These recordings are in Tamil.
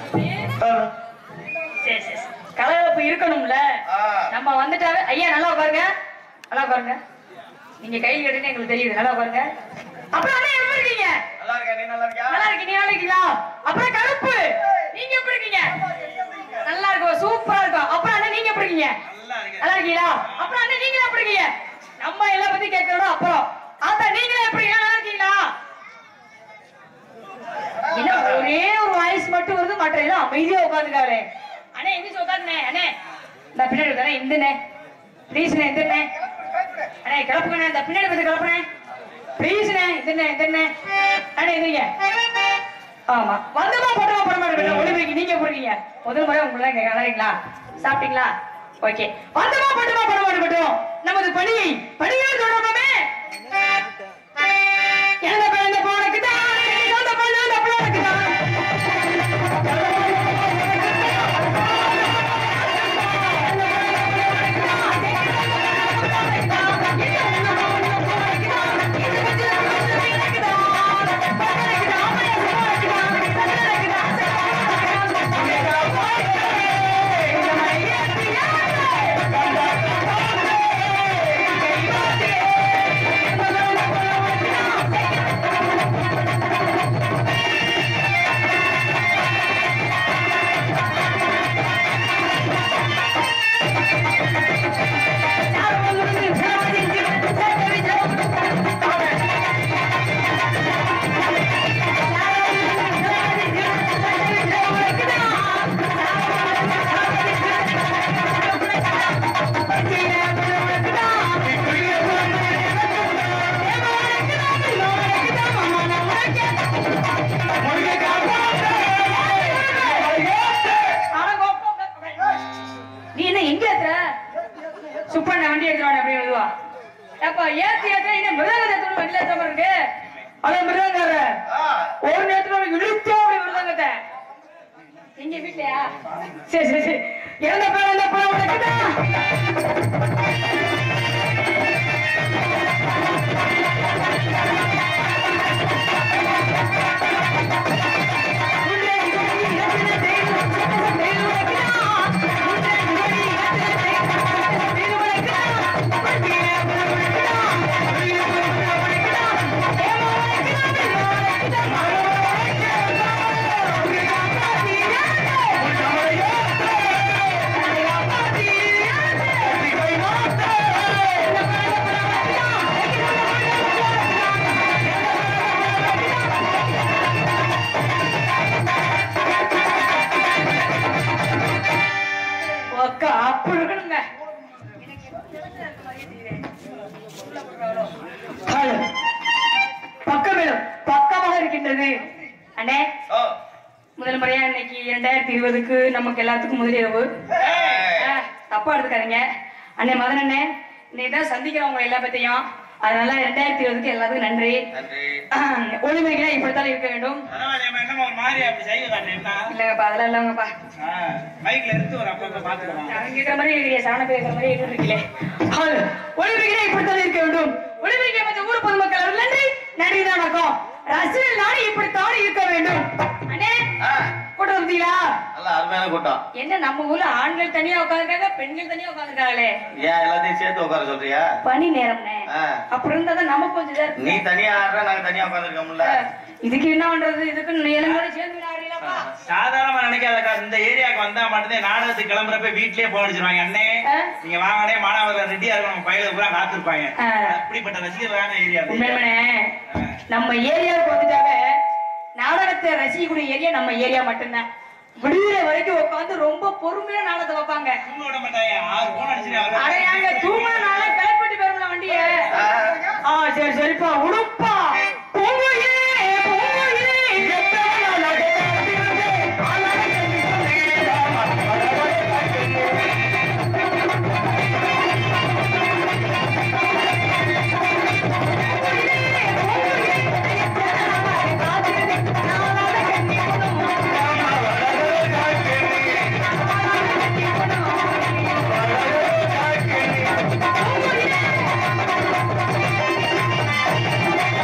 ஆ. சரி சரி சரி. கலகலப்பு இருக்கணும்ல ஆ. நம்ம வந்துட்டாவே ஐயா நல்லா உட்காருங்க நல்லா உட்காருங்க நீங்க கையில் எடுன்னு எங்களுக்கு தெரியுது நல்லா உட்காருங்க அப்புறம் அண்ணா எப்படி இருக்கீங்க நல்லா இருக்கேன் நீ நல்லா இருக்கியா நல்லா இருக்கீங்க நல்லா இருக்கீங்களா அப்புறம் கருப்பு நீங்க எப்படி இருக்கீங்க நல்லா இருக்கும் சூப்பரா இருக்கும் அப்புறம் அண்ணா நீங்க எப்படி இருக்கீங்க நல்லா இருக்கீங்களா அப்புறம் அண்ணா நீங்க எப்படி இருக்கீங்க நம்ம எல்லாம் பத்தி கேட்கறோம் அப்புறம் ஆத்தா நீங்களே எப்படி இருக்கீங்க? நல்லா இருக்கீங்களா என்ன ஒரே ஒரு வாய்ஸ் மட்டும் வருது மற்ற எல்லாம் அமைதியா உட்காந்துக்காரு அண்ணே எங்க உட்காந்துனே அண்ணே இந்த பின்னாடி உட்காரே இந்துனே ப்ளீஸ்ண்ணே இந்துண்ணே அண்ணே கிளப்புங்கண்ணே இந்த பின்னாடி வந்து கிளப்புனே ப்ளீஸ்ண்ணே இந்துண்ணே இந்துண்ணே அண்ணே எந்திரிங்க ஆமா வந்தமா போட்டமா போட மாட்டேன் ஒளிபெருக்கி நீங்க போடுறீங்க முதல் முறை உங்களை கேட்க நல்லாங்களா சாப்பிட்டீங்களா ஓகே வந்தமா போட்டமா போட மாட்டேன் நமது பணியை பணியால் தொடரணுமே எந்த பிறந்த போனக்கு தான் எந்த பிறந்த போனக்கு தான் நீ என்ன எங்க ஏத்துற சுப்பண்ண வண்டி எடுத்துருவானே அப்படியே மெதுவா ஏப்பா ஏத்து ஏத்துற என்ன மிருதங்க ஏத்தணும் வெளில ஏத்த மாதிரி இருக்கு அத மிருதங்கார ஆ. ஒரு நேரத்துல உனக்கு இழுத்தோ அப்படி மிருதங்கத்தை எங்க வீட்லயா சரி சரி சரி இறந்த பேர் என்ன பணம் உனக்குதா அக்கா அப்படி இருக்கணுங்க ஹலோ. பக்கமேலும் பக்கமாக இருக்கின்றது அண்ணே ஓ. முதல் முறையா இன்னைக்கு இரண்டாயிரத்தி இருபதுக்கு நமக்கு எல்லாத்துக்கும் முதலிரவு ஏய். ஆ, தப்பா எடுத்துக்காதீங்க அண்ணே மதன் அண்ணே இன்னைக்கு தான் சந்திக்கிறோம் உங்க எல்லா பத்தியும் அதனால ரெண்டாயிரத்தி இருபதுக்கு எல்லாத்துக்கும் நன்றி நன்றி ஒளிமைகளா இப்படித்தான் இருக்க வேண்டும் பரவாயில்லையம்மா, என்னம்மா ஒரு மாதிரி அப்படி செய்ய காட்டுறேன் என்ன? இல்லங்கப்பா அதெல்லாம் இல்லங்கப்பா ஆ, மைக்ல எடுத்து ஒரு அப்பப்ப பாத்துக்கலாம் நான் கேட்கிற மாதிரி இருக்கிறீங்க சரண பேசுற மாதிரி கேட்டு இருக்கீங்களே ஹால் ஒளிமிகளை இப்படித்தான் இருக்க வேண்டும் ஒளிமிகை மற்ற ஊர் பொதுமக்கள் அவர்கள் நன்றி நன்றி தான் வணக்கம் ரசிகர்கள் நாடு இப்படித்தான் இருக்க வேண்டும் அண்ணே ஆ. கூட்டம் வந்தீங்களா நல்ல அருமையான கூட்டம் என்ன நம்ம ஊர்ல ஆண்கள் தனியா உட்காந்துருக்காங்க பெண்கள் தனியா உட்காந்துருக்காங்களே ஏன் எல்லாத்தையும் சேர்த்து உட்கார சொல்றியா பனி நேரம்னே ஆ. அப்படி இருந்தா தான் நமக்கு கொஞ்சம் இதா நீ இருக்கும் தனியா ஆடுற நாங்க தனியா உட்காந்துருக்கோம்ல இதுக்கு என்ன பண்றது இதுக்கு நிலங்களோட சேர்ந்து விளையாடுறீங்களா சாதாரணமா நினைக்காதக்கா இந்த ஏரியாக்கு வந்தா மட்டும்தான் நாடகத்துக்கு கிளம்புறப்ப வீட்லயே போன் அடிச்சிருவாங்க அண்ணே ஆ. நீங்க வாங்கனே மாணவர்கள் ரெடியா இருக்கும் நம்ம பயில பூரா காத்திருப்பாங்க ஆ. அப்படிப்பட்ட ரசிகர்களான ஏரியா இது. உண்மையானே நம்ம ஏரியாவுக்கு வந்துட்டாவே நாடகத்தை ரசிக்கக்கூடிய ஏரியா நம்ம ஏரியா மட்டும்தான் விடுதலை வரைக்கும் உட்காந்து ரொம்ப பொறுமையா நாடகத்தை வைப்பாங்க தூங்க விட மாட்டாங்க ஆறு போன் அடிச்சிருக்காங்க அடையாங்க தூங்கினால கிளப்பிட்டு போயிருந்தோம் வண்டிய ஆ சரி சரிப்பா உடுப்பா பூங்குயிலே, பூங்குயிலே, எத்தனை நாளாக காத்திருந்தேன். ஆ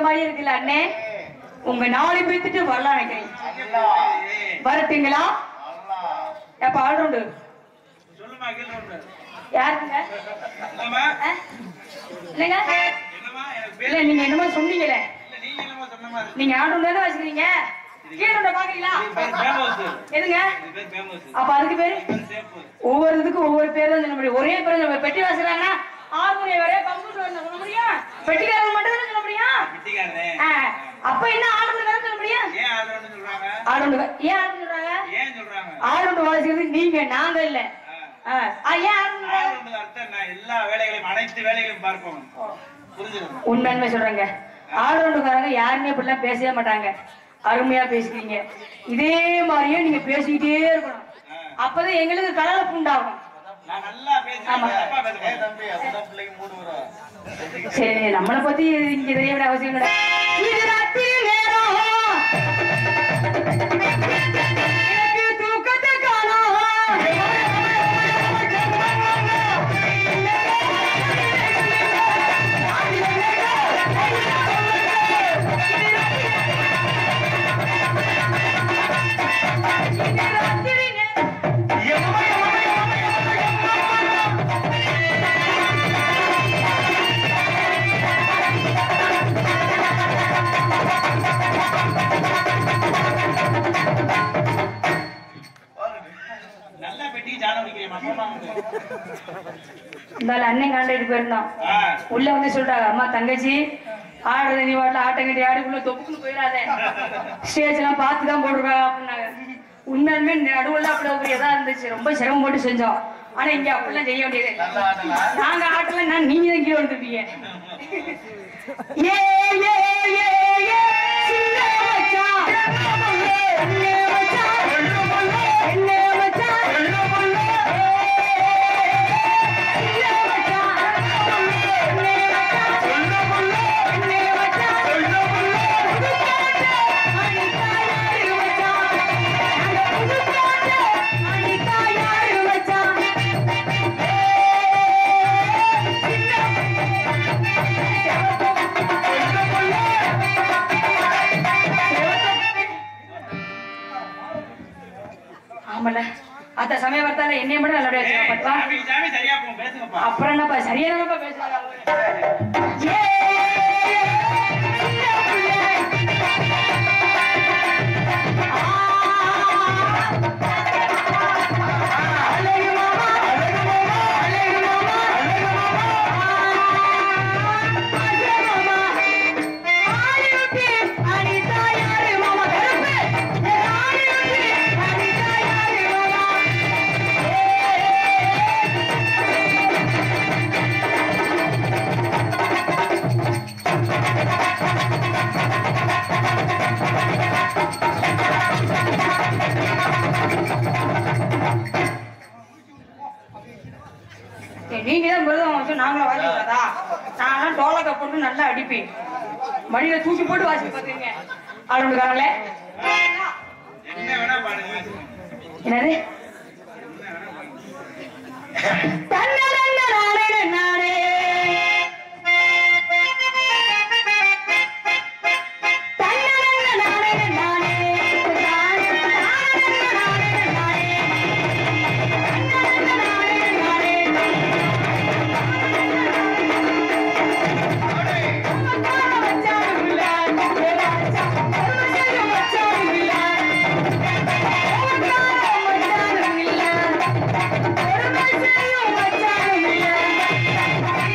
மாதிரி இருக்குல்ல அண்ணே உங்க நாலு பேத்துட்டு வரலாம் நினைக்கிறேன் வரட்டுங்களா எப்ப ஆல்ரவுண்டு சொல்லுமா கீழே ஒண்ணு. யாருங்க என்னம்மா? ஆ? இல்லைங்க என்னம்மா? எனக்கு பேர் இல்ல நீங்க என்னமோ சொன்னீங்களே இல்ல, நீங்க என்னமோ சொன்ன மாதிரி. நீங்க ஆல்ரவுண்ட் தானே வச்சுக்கிறீங்க கீழே பாக்குறீங்களா இது பேர் famous. எதுங்க இது பேர் famous. அப்ப அதுக்கு பேரு இது பேர் safe. ஒவ்வொரு இதுக்கும் ஒவ்வொரு பேர் தான் சொல்ல முடியும் ஒரே பேர் நம்ம பெட்டி வாசுறாங்கன்னா ஹார்மோனியம் வரைய கம்ப்யூட்டர் வரைய சொல்ல முடியும் பெட்டிக்காரங்க மட்டும் தானே சொல்ல முடியும் விட்டிக்காரனே. ஆ, அப்ப என்ன ஆல்ரவுண்ட் தானே சொல்ல முடியும் ஏன் ஆடுறோம்னு சொல்றாங்க? ஆல்ரவுண்ட் ஏன் ஆல்ரவுண்ட் சொல்றாங்க ஏன் சொல்றாங்க? ஆல்ரவுண்ட் வாசிக்கிறது நீங்க நாங்க இல்ல ஆ. ஆ, ஆ, ஏன் ஆல்ரவுண்ட் ஆடுறோம்னு அர்த்தம் என்ன? எல்லா வேலைகளையும் அனைத்து வேலைகளையும் பார்ப்போம் புரிஞ்சுக்கணும் உண்மையுமே சொல்றேங்க ஆல்ரவுண்டுக்காரங்க யாருமே இப்படிலாம் பேசவே மாட்டாங்க அருமையா பேசுறீங்க இதே மாதிரியே நீங்க பேசிக்கிட்டே இருக்கணும் அப்பதான் எங்களுக்கு கலகலப்பு உண்டாகும் நான் நல்லா பேசுறேன் ஆமா. தப்பா பேச ஏ மாட்டேன். தம்பி அப்பதான் பிள்ளைக்கு மூடு வரும் சரி நம்மளை பத்தி இங்க தெரிய வேண்டிய அவசியம் கிடையாது இது ராத்திரி நேரம் எனக்கு தூக்கத்தை காணோம் இது ராத்திரி நேரம் நல்லா பெட்டிக்கு ஜாடம் வைக்கிறேன் அப்பமா இந்த அண்ணன் காண்டாயிட்டு போயிருந்தோம் ஆ உள்ள வந்து சொல்றாங்க அம்மா தங்கச்சி ஆடுறது நீ வாட்டில ஆட்டம் கட்டி ஆடுக்குள்ள தொப்புக்குன்னு போயிடாத ஸ்டேஜ் எல்லாம் பார்த்து தான் போடுறா அப்படின்னாங்க உண்மையுமே நடுவுல அப்படி ஒரு இதா இருந்துச்சு ரொம்ப சிரமம் போட்டு செஞ்சோம் ஆனா இங்க அப்படிலாம் செய்ய வேண்டியது நல்லா ஆடலாம் நாங்க ஆட்டல நான் நீங்க தான் கீழே வந்துருப்பீங்க ஏ ஏ ஏ ஏ சின்ன மச்சான் என்ன மச்சான் என்ன மச்சான் சின்ன மச்சான் என்ன மச்சான் என்ன மச்சான் புதுக்கோட்டை அனிதா யாரு மச்சான் நாங்க புதுக்கோட்டை அனிதா யாரு மச்சான் ஆமால அத்த சமயம் பார்த்தால என்னைய மட்டும் நல்லபடியா ஏய், வச்சுக்கா பாத்தா சாமி, சாமி சரியா போகும் பேசுங்கப்பா அப்புறம் என்னப்பா சரியானப்பா பேசுறாங்க நீங்க தான் மிருதம் வச்சு நாங்களும் வாசிக்கிறதா நாங்களாம் டோலக்கை போட்டு நல்லா அடிப்பேன் மடியில தூக்கி போட்டு வாசி பார்த்துருங்க ஆளுக்காரங்களே என்ன வேணா பாடுங்க என்னது தன்னரன்ன நானே நானே தன்னரன்ன நானே நானே தன்னரன்ன நானே நானே தன்னரன்ன நானே நானே Yeah.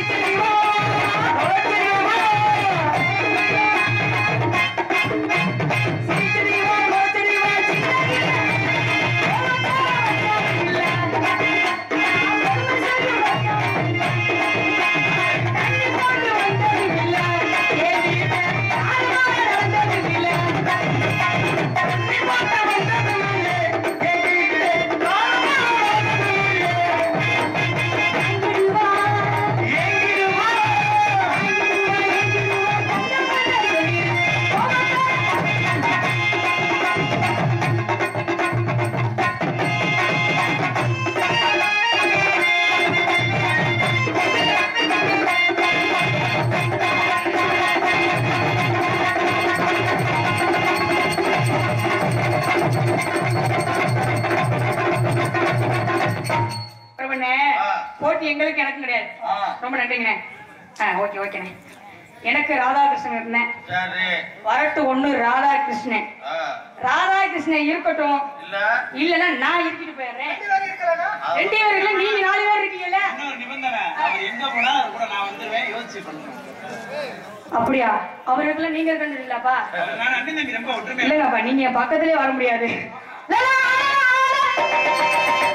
ஆ. போட்டி எங்களுக்கு எனக்கும் கிடையாது ஆ. ரொம்ப நன்றிங்கண்ணே ஆ ஓகே ஓகேண்ணே எனக்கு ராதாகிருஷ்ணன் இருந்தேன் சரி வரட்டு ஒண்ணு ராதாகிருஷ்ணன் ஆ. ராதாகிருஷ்ணன் இருக்கட்டும் இல்ல இல்லன்னா நான் இருக்கிட்டு போயிடுறேன் அது- ரெண்டு பேர் இல்ல நீங்க நாலு பேர் இருக்கீங்கல்ல இன்னொரு நிபந்தனை அவர் எங்க போனா அது கூட நான் வந்துருவேன் யோசிச்சு பண்ணுவேன் அப்படியா அவருக்குள்ள நீங்க இருக்கீங்களாப்பா நான் அண்ணன் தம்பி ரொம்ப ஒற்றுமை இல்லங்கப்பா நீங்க என் பக்கத்திலே வர முடியாது லா, லா, லா, லா.